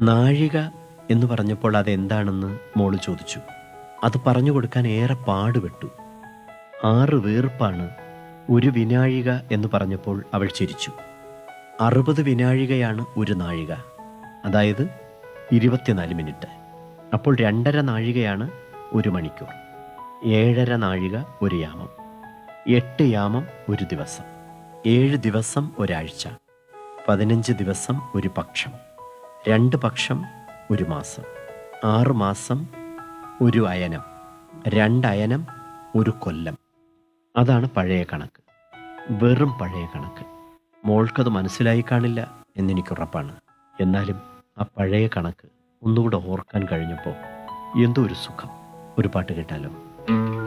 നാഴിക എന്ന് പറഞ്ഞപ്പോൾ അതെന്താണെന്ന് മോള് ചോദിച്ചു അത് പറഞ്ഞു കൊടുക്കാൻ ഏറെ പാടുപെട്ടു ആറ് വീർപ്പാണ് ഒരു വിനാഴിക എന്ന് പറഞ്ഞപ്പോൾ അവൾ ചിരിച്ചു അറുപത് വിനാഴികയാണ് ഒരു നാഴിക അതായത് ഇരുപത്തിനാല് മിനിറ്റ് അപ്പോൾ രണ്ടര നാഴികയാണ് ഒരു മണിക്കൂർ ഏഴര നാഴിക ഒരു യാമം എട്ട് യാമം ഒരു ദിവസം ഏഴ് ദിവസം ഒരാഴ്ച പതിനഞ്ച് ദിവസം ഒരു പക്ഷം രണ്ട് പക്ഷം ഒരു മാസം ആറ് മാസം ഒരു അയനം രണ്ടയനം ഒരു കൊല്ലം അതാണ് പഴയ കണക്ക് വെറും പഴയ കണക്ക് മോൾക്കത് മനസ്സിലായി കാണില്ല എന്നെനിക്കുറപ്പാണ് എന്നാലും ആ പഴയ കണക്ക് ഒന്നുകൂടെ ഓർക്കാൻ കഴിഞ്ഞപ്പോൾ എന്തോ ഒരു സുഖം ഒരു പാട്ട് കേട്ടാലോ